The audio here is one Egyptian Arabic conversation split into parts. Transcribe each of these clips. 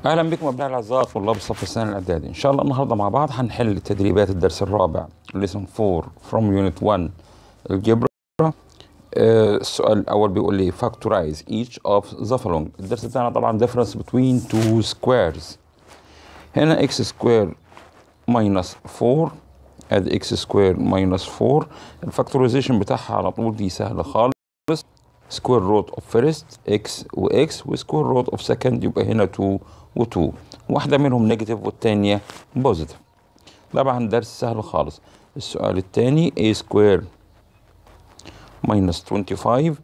اهلا بكم ابناء الاعزاء طلاب الصف الثاني الاعدادي ان شاء الله النهارده مع بعض هنحل تدريبات الدرس الرابع lesson 4 from unit 1 الجبر آه، السؤال الاول بيقول لي factorize each of the following الدرس بتاعنا طبعا difference between two squares هنا x square minus 4 ادي x square minus 4 الفاكتورايزيشن بتاعها على طول دي سهله خالص سكوير روت اوف فيرست اكس واكس وسكوير روت اوف سكند يبقى هنا 2 و2 واحده منهم نيجاتيف والتانيه بوزيتيف طبعا درس سهل خالص السؤال الثاني a سكوير minus 25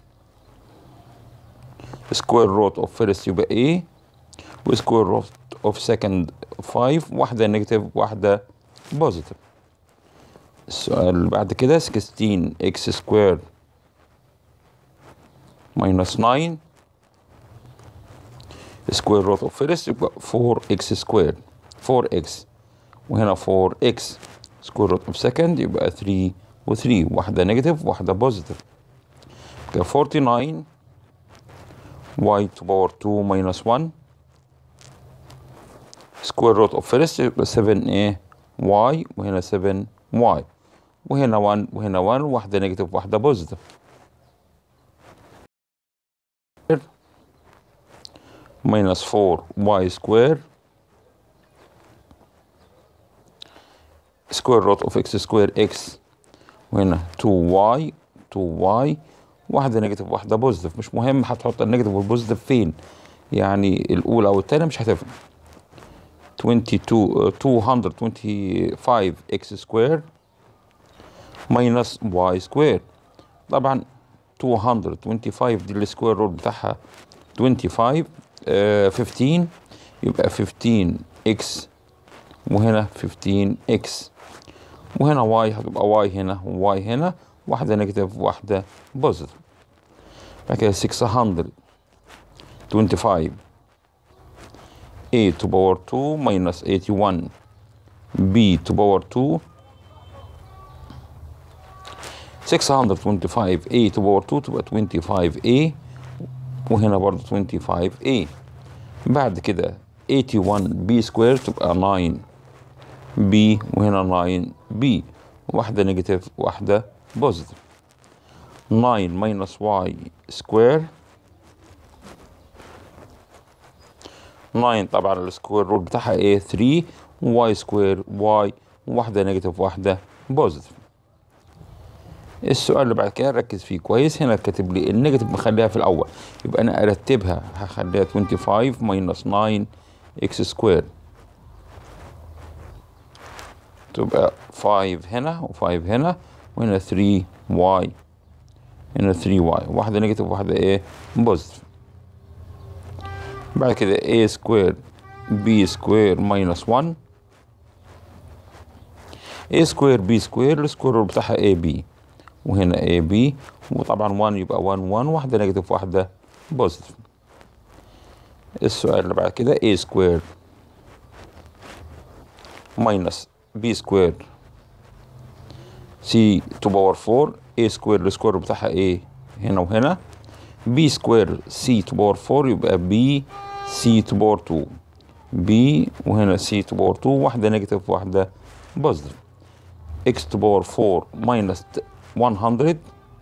سكوير روت اوف فيرست يبقى a وسكوير روت اوف سكند 5 واحده نيجاتيف واحده بوزيتيف السؤال اللي بعد كده 16 اكس سكوير minus 9 square root of first يبقى 4x squared 4x وهنا 4x square root of second يبقى 3 و 3 واحدة نيجاتيف واحدة بوزيتيف يبقى 49 y to power 2 minus 1 square root of first يبقى 7a y وهنا 7y وهنا 1 وهنا 1 واحدة نيجاتيف واحدة بوزيتيف minus 4y square square root of x square x وهنا 2y 2y واحدة نيجاتيف واحدة بوزيتيف مش مهم هتحط النيجاتيف والبوزيتيف فين يعني الأولى أو التانية مش هتفرق 22 225 x square minus y square طبعا 225 دي السكوير روت بتاعها 25 آه 15 يبقى 15 اكس وهنا 15 اكس وهنا واي هتبقى واي هنا وواي هنا واحدة نيجاتيف واحدة بوزيتيف بعد كده 625 a to power 2 minus 81 b to power 2 625 a to power 2 تبقى 25 a وهنا برضه 25 a بعد كده 81 b سكوير تبقى 9 b وهنا 9 b واحدة نيجاتيف واحدة بوزيتيف 9 minus y سكوير 9 طبعا السكوير رول بتاعها ايه 3 y سكوير y واحدة نيجاتيف واحدة بوزيتيف السؤال اللي بعد كده ركز فيه كويس هنا كاتب لي النيجاتيف مخليها في الاول يبقى انا ارتبها هخليها 25 ماينس 9 اكس سكوير تبقى 5 هنا و5 هنا وهنا 3 واي هنا 3 واي واحده نيجاتيف واحده ايه بوزيتيف بعد كده a سكوير b سكوير ماينس 1 a سكوير b سكوير السكوير بتاعها a b وهنا A B وطبعا 1 يبقى 1 1 واحدة نيجاتيف واحدة بوزيتيف السؤال اللي بعد كده A سكوير ماينس B سكوير C تو باور 4 A سكوير السكوير بتاعها A هنا وهنا B سكوير C تو باور 4 يبقى B C تو باور 2 B وهنا C تو باور 2 واحدة نيجاتيف واحدة بوزيتيف X تو باور 4 ماينس 100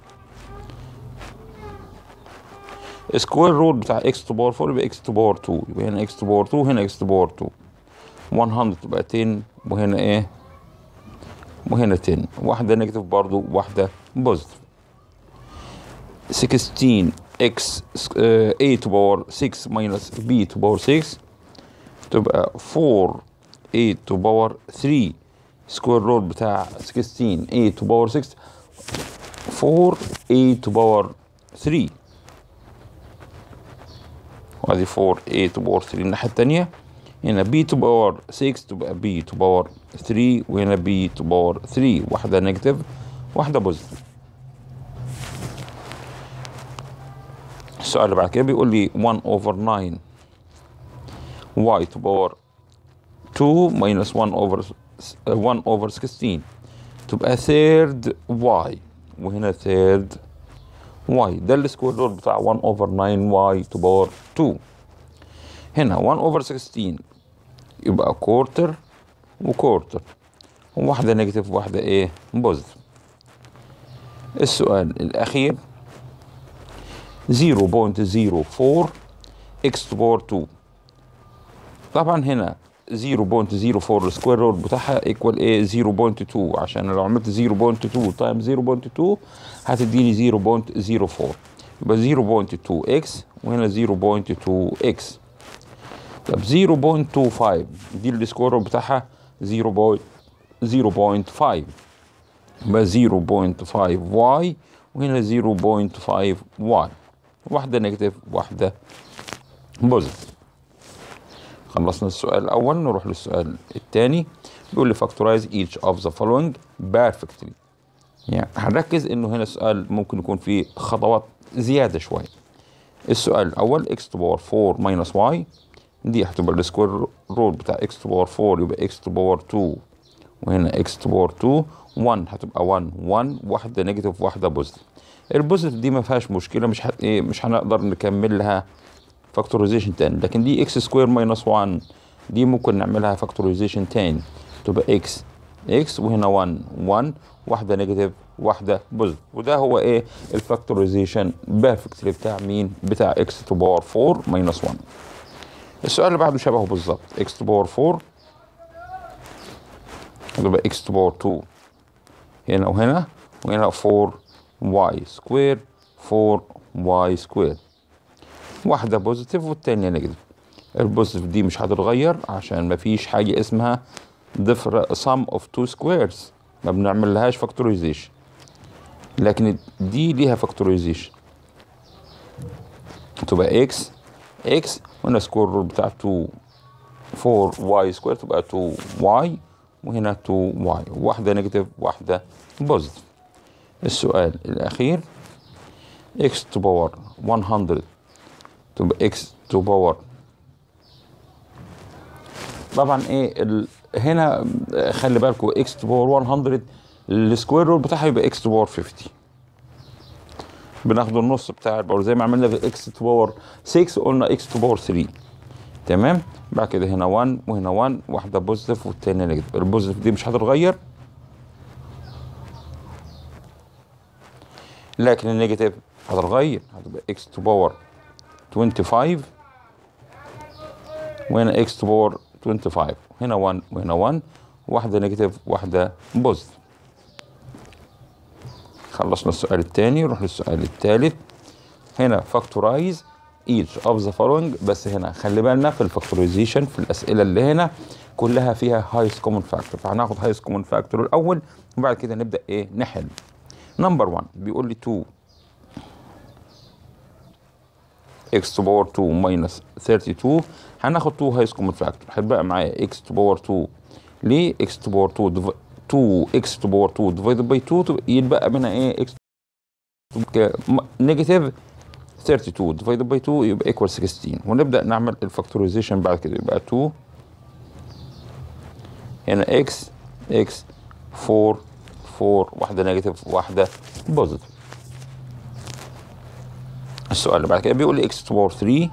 سكوير روت بتاع اكس تو باور 4 يبقى اكس تو باور 2 يبقى هنا اكس تو باور 2 هنا اكس تو باور 2 100 تبقى 10 وهنا ايه وهنا 10 واحدة نيجاتيف برضو واحدة بوزيتيف 16 اكس a تو باور 6 ماينس b تو باور 6 تبقى 4 a تو باور 3 سكوير روت بتاع 16 a تو باور 6 4 a to power 3 وادي 4 a to power 3 الناحية التانية هنا b to power 6 تبقى b to power 3 وهنا b to power 3 واحدة نيجاتيف واحدة بوزيتيف السؤال اللي بعد كده بيقول لي 1 over 9 y to power 2 minus 1 over 1 over 16 تبقى third y وهنا third y ده السكوير رول بتاع 1 over 9 y to power 2 هنا 1 اوفر 16 يبقى كورتر وكورتر وواحدة نيجاتيف وواحدة ايه بوزيتيف السؤال الأخير 0.04 x to power 2 طبعا هنا 0.04 السكوير روت بتاعها ايكوال ايه 0.2 عشان لو عملت 0.2 تايم 0.2 هتديني 0.04 يبقى 0.2x وهنا 0.2x طب 0.25 دي السكوير روت بتاعها 0. 0.5 يبقى 0.5y وهنا 0.5y واحدة نيجاتيف واحدة بوزيتيف خلصنا السؤال الأول نروح للسؤال الثاني بيقول لي factorize each of the following perfectly يعني هنركز انه هنا السؤال ممكن يكون فيه خطوات زيادة شوية السؤال الأول x to power 4 minus y دي هتبقى السكوير روت بتاع x to power 4 يبقى x to power 2 وهنا x to power 2 1 هتبقى 1 1 واحدة نيجاتيف واحدة بوزيتيف البوزيتيف دي ما فيهاش مشكلة مش هت... ايه مش هنقدر نكمل لها فاكتورايزيشن تاني لكن دي اكس سكوير ماينس 1 دي ممكن نعملها فاكتورايزيشن تاني تبقى اكس اكس وهنا 1 1 واحدة نيجاتيف واحدة بوزيتيف وده هو ايه الفاكتورايزيشن بيرفكتلي بتاع مين بتاع اكس تو باور 4 ماينس 1 السؤال اللي بعده شبهه بالظبط اكس تو باور 4 تبقى اكس تو باور 2 هنا وهنا وهنا 4 واي سكوير 4 واي سكوير واحدة بوزيتيف والتانية نيجاتيف البوزيتيف دي مش هتتغير عشان مفيش حاجة اسمها differ sum of two squares ما بنعمل لهاش فاكتورايزيشن لكن دي ليها فاكتورايزيشن تبقى x x وهنا سكوير روت بتاع 2 4 واي سكوير تبقى 2 واي وهنا 2 واي واحدة نيجاتيف واحدة بوزيتيف السؤال الأخير x to power 100 تبقى x to power طبعا ايه ال... هنا خلي بالكم x to power 100 السكوير رول بتاعها يبقى x to power 50 بناخد النص بتاع الباور زي ما عملنا في x to power 6 قلنا x to power 3 تمام بعد كده هنا 1 وهنا 1 واحده بوزيتيف والتانيه نيجاتيف البوزيتيف دي مش هتتغير لكن النيجاتيف هتتغير هتبقى x to power 25 وهنا x to power 25 هنا 1 وهنا 1 واحدة نيجاتيف واحدة بوزيتيف خلصنا السؤال الثاني نروح للسؤال الثالث هنا فاكتورايز each of the following بس هنا خلي بالنا في الفاكتورايزيشن في الأسئلة اللي هنا كلها فيها هايست كومن فاكتور فهناخد هايست كومن فاكتور الأول وبعد كده نبدأ إيه نحل نمبر 1 بيقول لي 2 x to power 2 minus 32 هناخد 2 هايست كومن فاكتور هيبقى معايا x to power 2 ليه x to power 2 دف... 2 x to power 2 divided by 2 يتبقى منها ايه x نيجاتيف 32 divided by 2 يبقى equal 16 ونبدا نعمل الفاكتورايزيشن بعد كده يبقى 2 هنا x x 4 4 واحده نيجاتيف واحده بوزيتيف السؤال اللي بعد كده بيقول لي x to power 3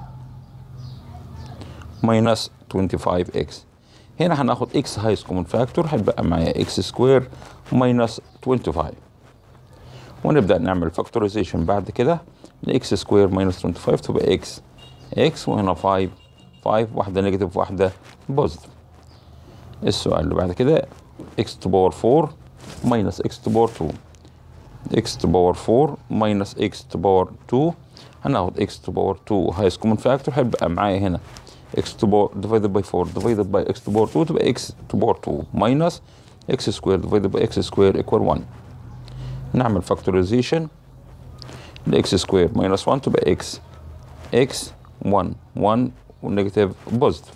minus 25x هنا هناخد x highest common factor هيبقى معايا x سكوير minus 25 ونبدأ نعمل factorization بعد كده ل x سكوير minus 25 تبقى x x وهنا 5 5 واحدة نيجاتيف واحدة بوزيتيف السؤال اللي بعد كده x to power 4 minus x to power 2 x to power 4 minus x to power 2 هناخد x to power 2 highest common factor هيبقى معايا هنا x to power divided by 4 divided by x to power 2 تبقى x to power 2 minus x squared divided by x squared equal 1 نعمل factorization ل x squared minus 1 تبقى x x 1 1 ونيجاتيف بوزيتيف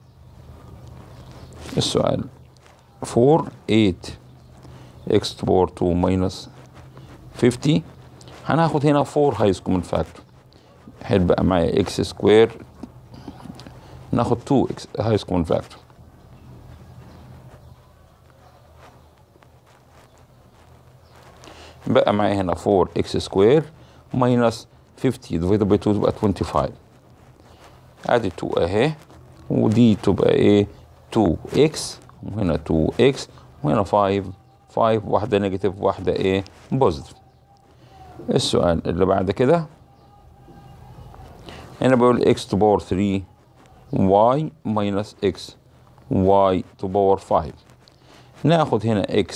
السؤال 4 8 x to power 2 minus 50 هناخد هنا 4 highest common factor هيبقى معايا x سكوير ناخد 2 x highest common factor بقى معايا هنا 4 x سكوير minus 50 divided by 2 تبقى 25 ادي 2 اهي ودي تبقى ايه 2 اكس وهنا 2 اكس وهنا 5 5 واحدة نيجاتيف واحدة ايه بوزيتيف السؤال اللي بعد كده هنا بيقول x to power 3 y minus x y to power 5 ناخد هنا x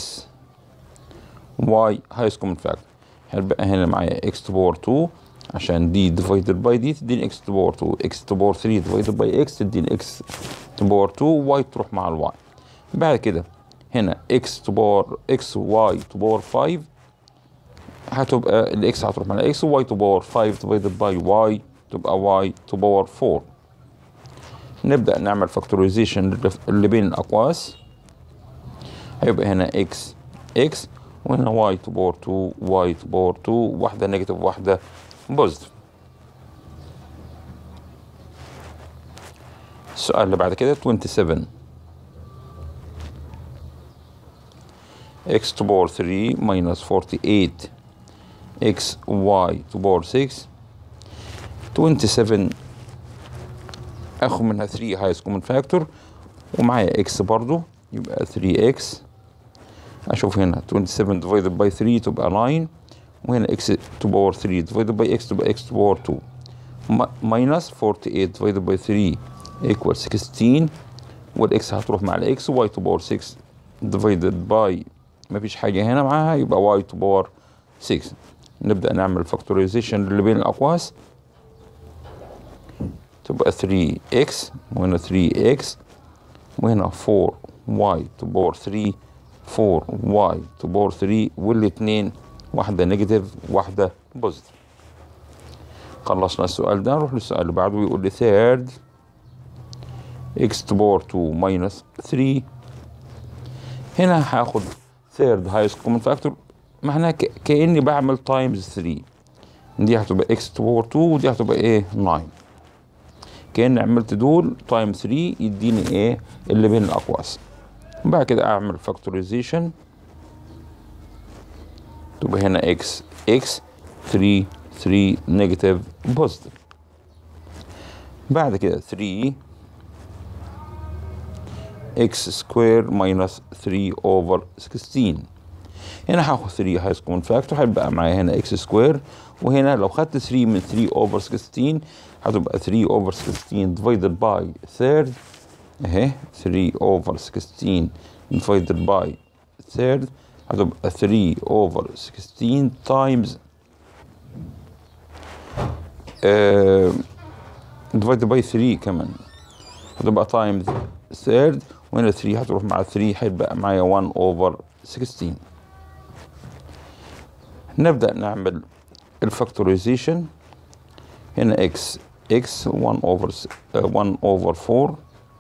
y highest common factor هيبقى هنا معايا x to power 2 عشان دي divided by دي تديني x to power 2 x to power 3 divided by x تديني x to power 2 y تروح مع ال y بعد كده هنا x to power x y to power 5 هتبقى ال x هتروح مع ال x y to power 5 divided by y تبقى y to power 4 نبدأ نعمل فاكتورايزيشن اللي بين الأقواس هيبقى هنا x x وهنا y to power 2 y to power 2 واحدة نيجاتيف واحدة بوزيتيف السؤال اللي بعد كده 27 x to power 3 minus 48 x y to power 6 27 اخد منها 3 highest common factor ومعايا x برضو يبقى 3x اشوف هنا 27 divided by 3 تبقى 9 وهنا x to power 3 divided by x تبقى x to power 2 minus 48 divided by 3 equals 16 والاكس هتروح مع الاكس y to power 6 divided by مفيش حاجة هنا معاها يبقى y to power 6 نبدأ نعمل فاكتورايزيشن اللي بين الأقواس تبقى 3x وهنا 3x وهنا 4y to power 3 4y to power 3 والاتنين واحدة نيجاتيف واحدة بوزيتيف خلصنا السؤال ده نروح للسؤال اللي بعده ويقول لي third x to power 2 minus 3 هنا هاخد third highest common factor معناها كأني بعمل times 3 دي هتبقى x to power 2 ودي هتبقى ايه 9 كأني عملت دول تايم 3 يديني ايه اللي بين الأقواس بعد كده أعمل فاكتورايزيشن تبقى هنا x x 3 3 نيجاتيف بوزيتيف بعد كده 3 x سكوير ماينس 3 اوفر 16 هنا هاخد 3 هاي كومن فاكتور هيبقى معايا هنا x سكوير وهنا لو خدت 3 من 3 اوفر 16 هتبقى 3 اوفر 16 divided by third اهي 3 اوفر 16 divided by third هتبقى 3 اوفر 16 times uh, divided by 3 كمان هتبقى times third وهنا 3 هتروح مع 3 هيبقى معايا 1 اوفر 16 نبدأ نعمل الفاكتورايزيشن هنا x x 1 over 1 over 4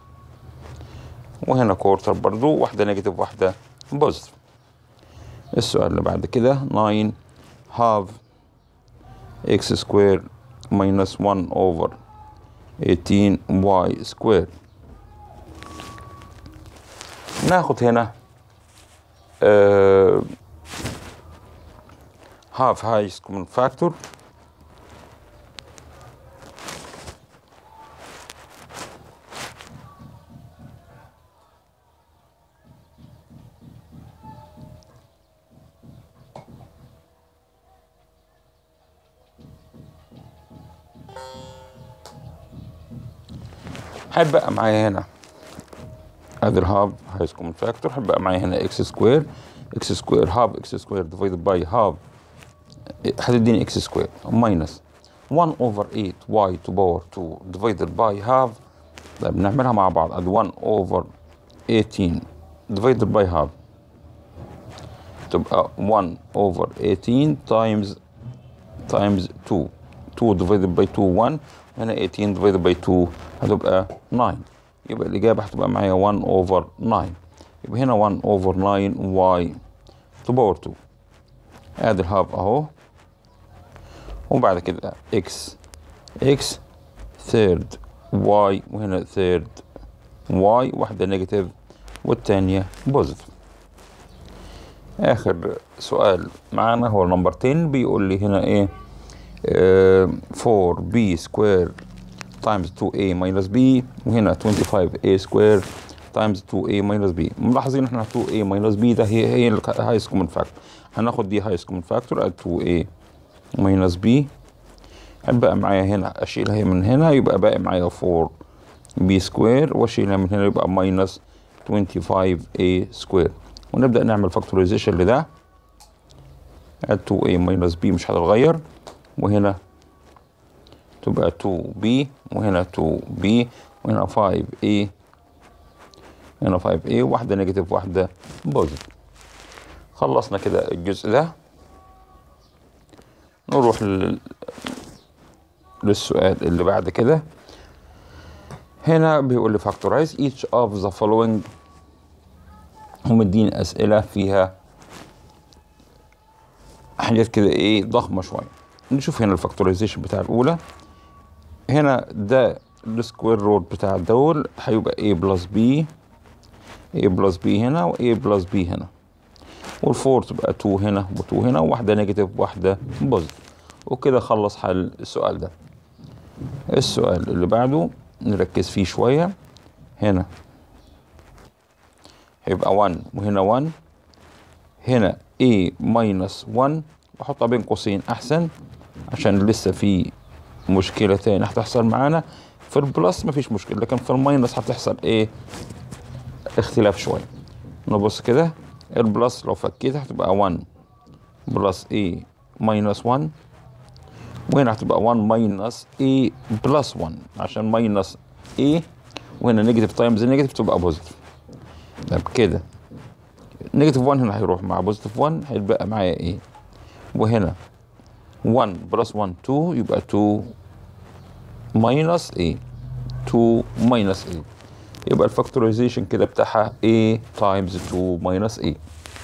وهنا كورتر برضو واحدة نيجاتيف واحدة بوزيتيف السؤال اللي بعد كده 9 half x square minus 1 over 18 y square ناخد هنا uh, half highest common factor هيبقى معايا هنا ادي الهاف هايست كومن فاكتور هيبقى معايا هنا اكس سكوير اكس سكوير هاف اكس سكوير ديفايدد باي هاف هتديني اكس سكوير ماينس 1 اوفر 8 واي تو باور 2 ديفايدد باي هاف طيب نعملها مع بعض ادي 1 اوفر 18 ديفايدد باي هاف تبقى 1 اوفر 18 تايمز تايمز 2 2 ديفايدد باي 2 1 هنا 18 ديفايدد باي 2 هتبقى 9 يبقى الإجابة هتبقى معايا 1 اوفر 9 يبقى هنا 1 اوفر 9 واي تو باور 2 ادي الهاف اهو وبعد كده اكس اكس ثيرد واي وهنا ثيرد واي واحدة نيجاتيف والتانية بوزيتيف آخر سؤال معانا هو نمبر 10 بيقول لي هنا إيه 4 بي سكوير times 2a minus b وهنا 25a square times 2a minus b ملاحظين احنا 2a minus b ده هي هي الهايست كومن فاكتور هناخد دي هايست كومن فاكتور 2a minus b هيبقى معايا هنا اشيلها من هنا يبقى باقي معايا 4b سكوير واشيلها من هنا يبقى minus 25a سكوير ونبدأ نعمل فاكتورايزيشن لده add 2a minus b مش هتتغير وهنا تبقى 2b وهنا 2b وهنا 5a هنا 5a واحدة نيجاتيف واحدة بوزيتيف خلصنا كده الجزء ده نروح لل... للسؤال اللي بعد كده هنا بيقول لي factorize each of the following ومديني أسئلة فيها حاجات كده ايه ضخمة شوية نشوف هنا الفاكتورايزيشن بتاع الأولى هنا ده السكوير روت بتاع دول هيبقى a بلس b a بلس b هنا و a بلس b هنا والفور تبقى 2 هنا و2 هنا وواحدة نيجاتيف وواحدة بوزيتيف وكده خلص حل السؤال ده السؤال اللي بعده نركز فيه شوية هنا هيبقى 1 وهنا 1 هنا a minus 1 بحطها بين قوسين أحسن عشان لسه في مشكلة تاني هتحصل معانا في البلس مفيش مشكلة لكن في الماينس هتحصل ايه اختلاف شوية نبص كده البلس لو فكيت هتبقى 1 بلس a minus 1 وهنا هتبقى 1 ماينس a بلس 1 عشان ماينس a وهنا نيجاتيف تايمز نيجاتيف تبقى بوزيتيف طب كده نيجاتيف 1 هنا هيروح مع بوزيتيف 1 هيتبقى معايا ايه وهنا 1 بلس 1 2 يبقى 2 ماينس a 2 ماينس a يبقى الفاكتورايزيشن كده بتاعها a تايمز 2 ماينس a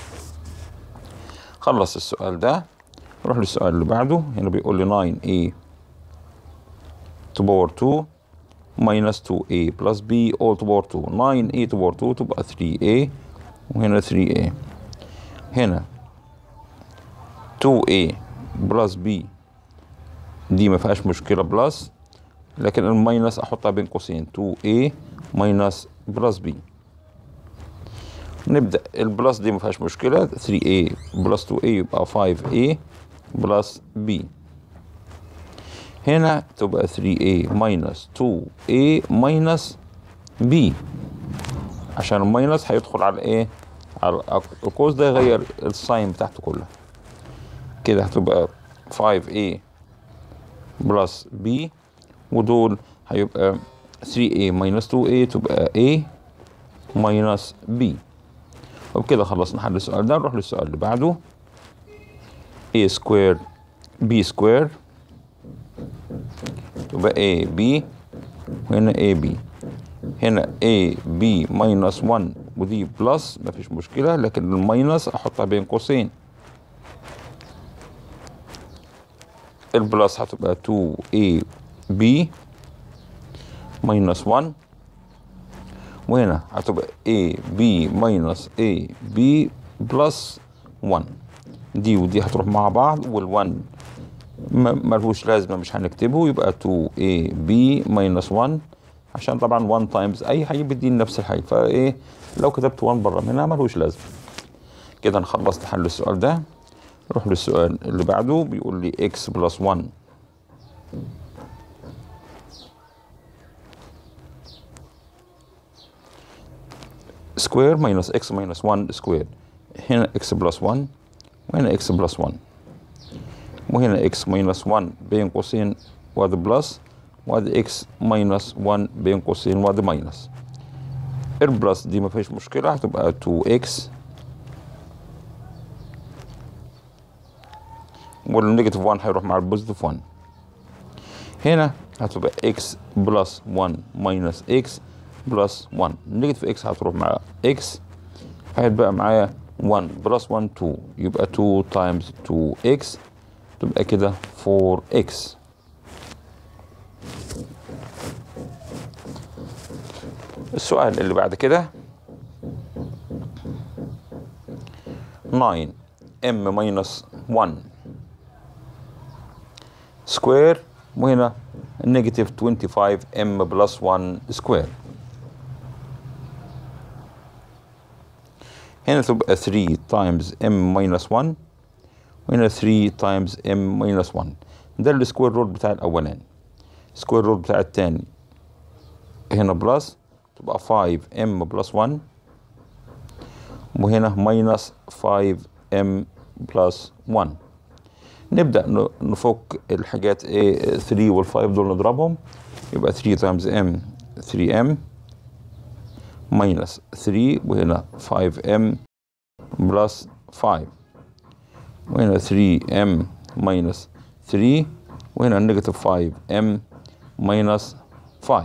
خلص السؤال ده نروح للسؤال اللي بعده هنا بيقول لي 9a to power 2 minus 2a plus b all to power 2 9a to power 2 تبقى 3a وهنا 3a هنا 2a بلس b دي ما فيهاش مشكلة بلس لكن الماينس احطها بين قوسين 2a ماينس بلس b نبدأ البلس دي ما فيهاش مشكلة 3a بلس 2a يبقى 5a بلس b هنا تبقى 3a ماينس 2a ماينس b عشان الماينس هيدخل على ايه على القوس ده يغير الساين بتاعته كلها كده هتبقى 5a بلس b ودول هيبقى 3a ماينس 2a تبقى a ماينس b وبكده خلصنا حل السؤال ده نروح للسؤال اللي بعده a سكوير b سكوير يبقى a b وهنا a b هنا a b ماينس 1 ودي بلس مفيش مشكلة لكن الماينس احطها بين قوسين البلس هتبقى 2 a b ماينس 1 وهنا هتبقى a b ماينس a b بلس 1 دي ودي هتروح مع بعض وال1 ملهوش لازمه مش هنكتبه يبقى 2 a b ماينس 1 عشان طبعا 1 تايمز اي حاجه بتديني نفس الحاجه فايه لو كتبت 1 بره منها ملهوش لازمه كده خلصت حل السؤال ده نروح للسؤال اللي بعده بيقول لي x بلس 1 سكوير ماينس x ماينس 1 سكوير هنا x بلس 1 وهنا x بلس 1 وهنا x ماينس 1 بين قوسين وادي بلس وادي x ماينس 1 بين قوسين وادي ماينس البلس دي ما فيش مشكلة هتبقى 2x والنيجاتيف 1 هيروح مع البوزيتيف 1 هنا هتبقى x بلس 1 ماينس x بلس 1 نيجاتيف x هتروح مع x هيتبقى معايا 1 بلس 1 2 يبقى 2 تايمز 2x تبقى كده 4x السؤال اللي بعد كده 9 m ماينس 1 سكوير وهنا نيجاتيف 25 ام بلس 1 سكوير هنا تبقى 3 تايمز ام ماينس 1 وهنا 3 تايمز ام ماينس 1 ده السكوير رول بتاع الاولاني سكوير رول بتاع التاني هنا بلس تبقى 5 ام بلس 1 وهنا ماينس 5 ام بلس 1 نبدأ نفك الحاجات ايه 3 وال 5 دول نضربهم يبقى 3 تايمز ام 3 ام ماينس 3 وهنا 5 ام بلس 5 وهنا 3 ام ماينس 3 وهنا نيجاتيف 5 ام ماينس 5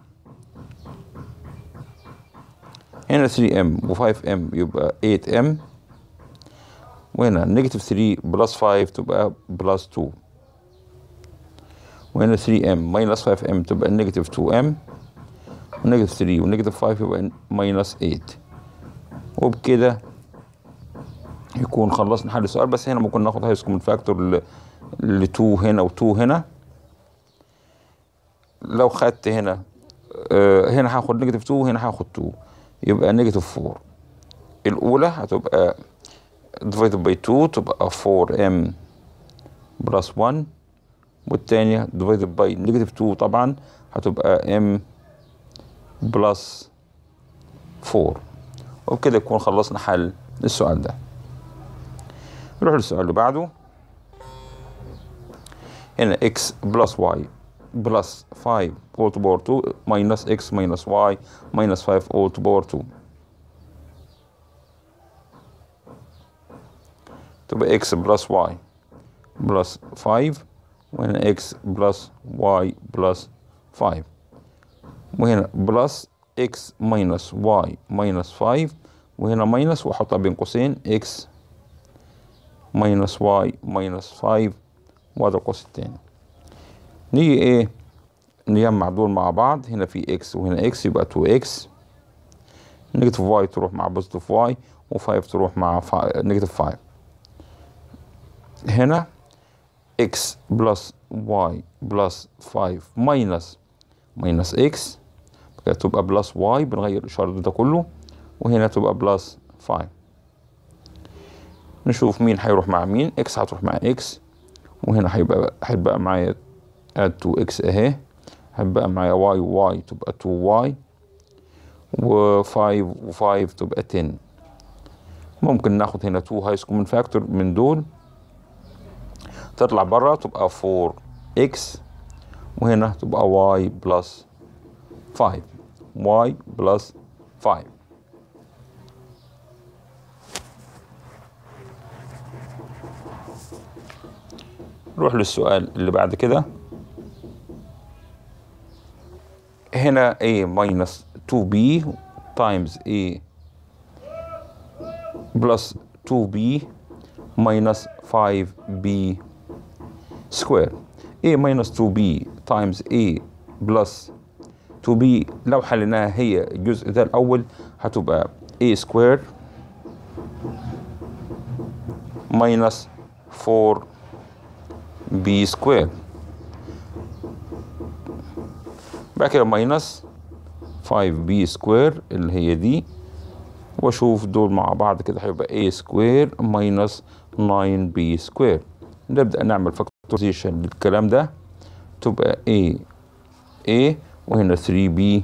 هنا 3 ام و5 ام يبقى 8 ام وهنا نيجاتيف 3 بلس 5 تبقى بلس 2 وهنا 3 ام ماينس 5 ام تبقى نيجاتيف 2 ام ونيجاتيف 3 ونيجاتيف 5 يبقى ماينس 8 وبكده يكون خلصنا حل السؤال بس هنا ممكن ناخد هاي سكومن فاكتور ل 2 هنا و2 هنا لو خدت هنا آه هنا هاخد نيجاتيف 2 وهنا هاخد 2 يبقى نيجاتيف 4 الأولى هتبقى divided by 2 تبقى 4m plus 1 والتانية divided by negative 2 طبعا هتبقى m plus 4 وبكده يكون خلصنا حل السؤال ده نروح للسؤال اللي بعده هنا x plus y plus 5 all to power 2 minus x minus y minus 5 all to power 2 تبقى x plus y plus 5 وهنا x plus y plus 5 وهنا plus x minus y minus 5 وهنا minus واحطها بين قوسين x minus y minus 5 وهذا القوس التاني نيجي ايه نجمع دول مع بعض هنا في x وهنا x يبقى 2x نيجاتيف y تروح مع بوزيتيف y و5 تروح مع نيجاتيف 5 هنا x بلس y بلس 5 ماينس ماينس x كده تبقى بلس y بنغير الإشارة ده كله وهنا تبقى بلس 5 نشوف مين هيروح مع مين x هتروح مع x وهنا هيبقى هيبقى معايا add 2x اهي هيبقى معايا y و y تبقى 2y و 5 و 5 تبقى 10 ممكن ناخد هنا 2 هاي سكومن فاكتور من دول تطلع بره تبقى 4x وهنا تبقى y بلس 5 y بلس 5 نروح للسؤال اللي بعد كده هنا a minus 2b times a plus 2b minus 5b square a minus 2b times a plus 2b لو حليناها هي الجزء ده الأول هتبقى a square minus 4b square بعد كده ماينس 5b سكوير اللي هي دي واشوف دول مع بعض كده هيبقى a سكوير ماينس 9b سكوير نبدأ نعمل فاكتورايزيشن للكلام ده تبقى a a وهنا 3b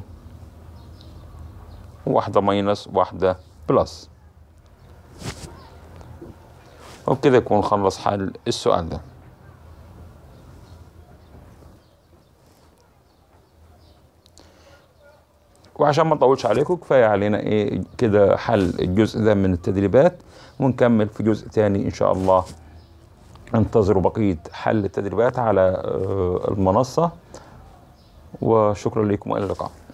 واحدة ماينس واحدة بلس وبكده يكون خلص حل السؤال ده وعشان ما نطولش عليكم كفايه علينا ايه كده حل الجزء ده من التدريبات ونكمل في جزء تاني ان شاء الله انتظروا بقيه حل التدريبات على المنصه وشكرا لكم والى اللقاء